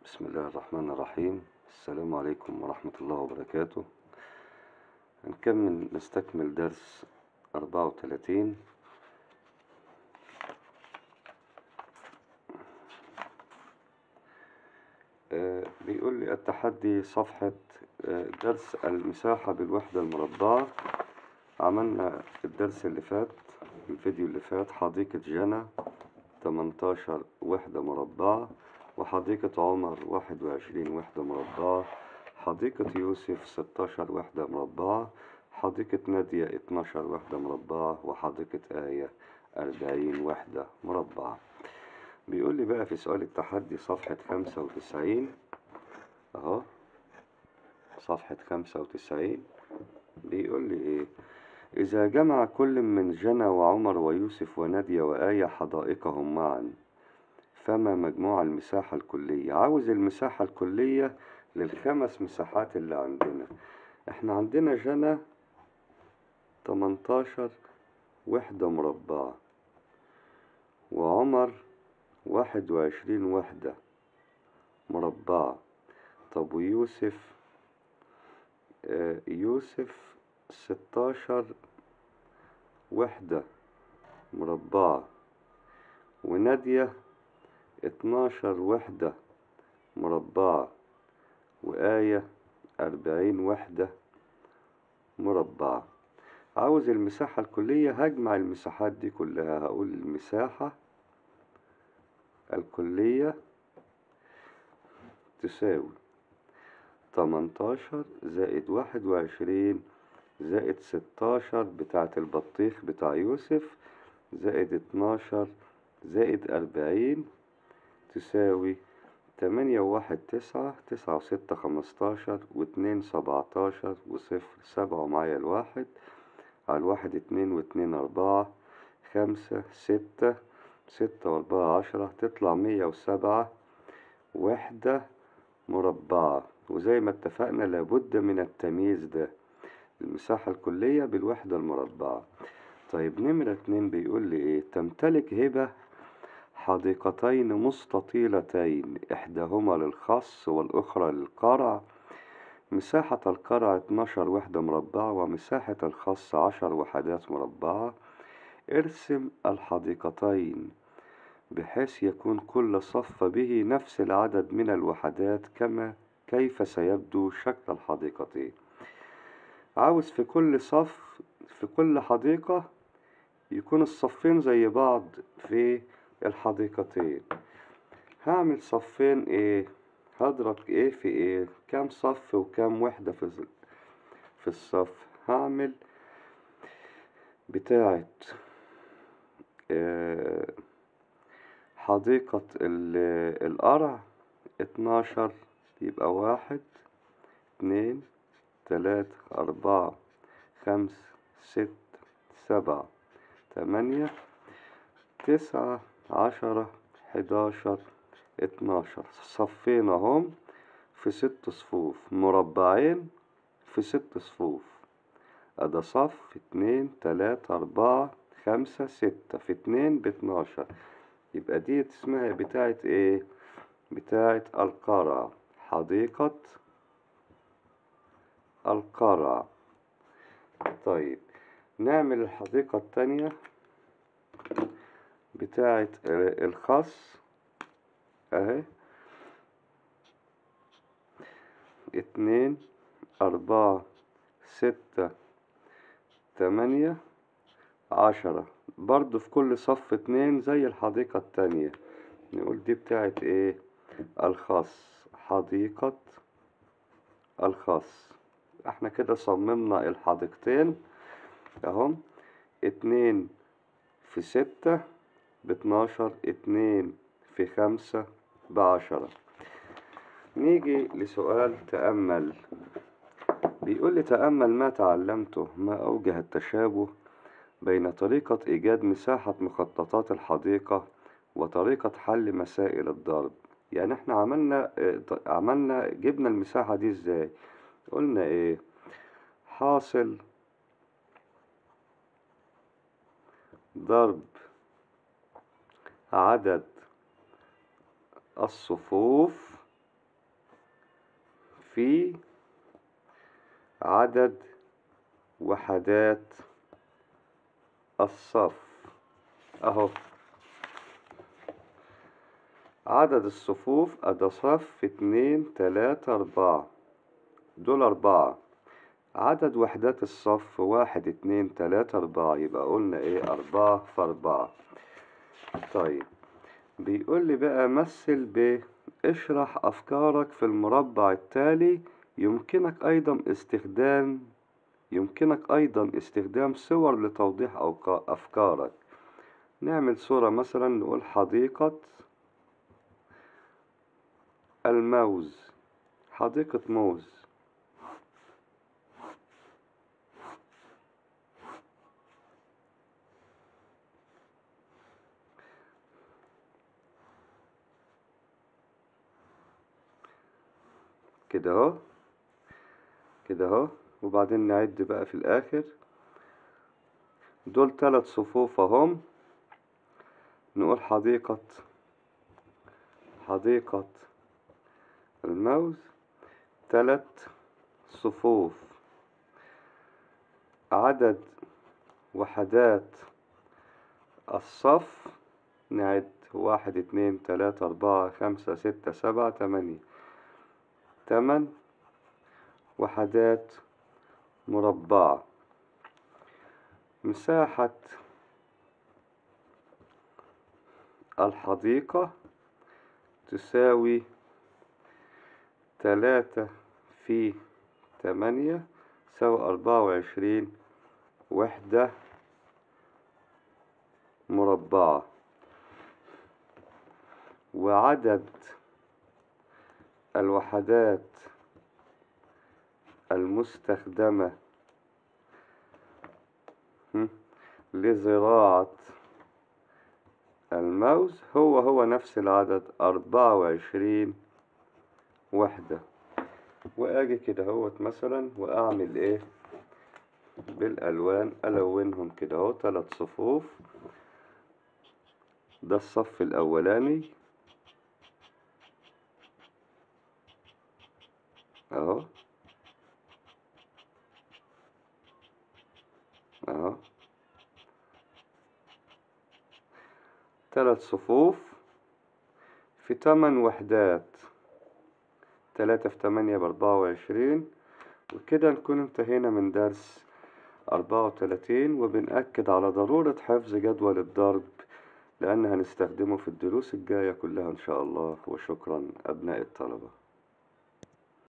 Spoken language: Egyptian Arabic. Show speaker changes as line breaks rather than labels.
بسم الله الرحمن الرحيم السلام عليكم ورحمة الله وبركاته هنكمل نستكمل درس أربعة وتلاتين بيقول لي التحدي صفحة آه، درس المساحة بالوحدة المربعة عملنا الدرس اللي فات الفيديو اللي فات حديقة جنى 18 وحدة مربعة وحديقة عمر 21 وحدة مربعة حديقة يوسف 16 وحدة مربعة حديقة نادية 12 وحدة مربعة وحديقة آية 40 وحدة مربعة بيقول لي بقى في سؤال التحدي صفحة 95 اهو صفحة 95 بيقول لي ايه إذا جمع كل من جنى وعمر ويوسف ونادية وآية حدائقهم معا فما مجموع المساحة الكلية عاوز المساحة الكلية للخمس مساحات اللي عندنا احنا عندنا جنى 18 وحدة مربعة وعمر واحد وعشرين وحدة مربعة طب ويوسف آه يوسف ستاشر وحدة مربعة ونادية اتناشر وحدة مربعة وآية أربعين وحدة مربعة عاوز المساحة الكلية هجمع المساحات دي كلها هقول المساحة الكلية تساوي تمنتاشر زائد واحد وعشرين زائد ستاشر بتاعة البطيخ بتاع يوسف زائد اتناشر زائد أربعين تساوي تمانية وواحد تسعة تسعة وستة خمستاشر واتنين سبعتاشر وصفر سبعة ومعايا الواحد على الواحد اتنين واتنين أربعة خمسة ستة ستة وأربعة عشرة تطلع مية وسبعة وحدة مربعة وزي ما اتفقنا لابد من التمييز ده المساحة الكلية بالوحدة المربعة طيب نمرة اتنين بيقول لي ايه تمتلك هبة حديقتين مستطيلتين إحداهما للخص والأخرى للقرع مساحة القرع 12 وحدة مربعة ومساحة الخص 10 وحدات مربعة ارسم الحديقتين بحيث يكون كل صف به نفس العدد من الوحدات كما كيف سيبدو شكل الحديقتين عاوز في كل صف في كل حديقة يكون الصفين زي بعض في الحديقتين هعمل صفين ايه هضرب ايه في ايه كام صف وكام وحدة في في الصف هعمل بتاعة آه حديقة القرع اتناشر يبقى واحد اتنين تلاتة أربعة خمسة ستة سبعة تمانية تسعة عشرة حداشر اتناشر صفين اهم في ست صفوف مربعين في ست صفوف ادا صف اتنين تلاتة اربعة خمسة ستة في اتنين باتناشر يبقى دي اسمها بتاعة ايه بتاعة القرع حديقة القرع طيب نعمل الحديقة التانية بتاعة الخاص اهي اتنين اربعة ستة تمانية عشرة برضو في كل صف اتنين زي الحديقة التانية نقول دي بتاعة ايه الخاص حديقة الخاص احنا كده صممنا الحديقتين اهم اتنين في ستة باتناشر اتنين في خمسة بعشرة نيجي لسؤال تأمل بيقول لي تأمل ما تعلمته ما أوجه التشابه بين طريقة إيجاد مساحة مخططات الحديقة وطريقة حل مسائل الضرب يعني احنا عملنا عملنا جبنا المساحة دي ازاي قلنا ايه حاصل ضرب عدد الصفوف في عدد وحدات الصف أهو عدد الصفوف أدا صف اتنين تلاتة أربعة دول أربعة عدد وحدات الصف واحد اتنين تلاتة أربعة يبقى قلنا إيه أربعة في أربعة طيب بيقول لي بقى مثل ب اشرح أفكارك في المربع التالي يمكنك أيضا استخدام يمكنك أيضا استخدام صور لتوضيح أفكارك نعمل صورة مثلا نقول حديقة الموز حديقة موز كده اهو كده اهو وبعدين نعد بقى في الآخر دول تلات صفوف اهم نقول حديقة حديقة الموز تلات صفوف عدد وحدات الصف نعد واحد اتنين تلاتة أربعة خمسة ستة سبعة تمانية تمن وحدات مربعة مساحة الحديقة تساوي تلاتة في تمانية تساوي أربعة وعشرين وحدة مربعة وعدد الوحدات المستخدمة لزراعة الموز هو هو نفس العدد أربعة وعشرين وحدة وأجي كده هوت مثلا وأعمل إيه بالألوان ألونهم كده أهو تلات صفوف ده الصف الأولاني أهو أهو تلات صفوف في تمن وحدات تلاتة في تمانية بأربعة وعشرين وكده نكون انتهينا من درس أربعة وتلاتين وبنأكد على ضرورة حفظ جدول الضرب لأن هنستخدمه في الدروس الجاية كلها إن شاء الله وشكرا أبناء الطلبة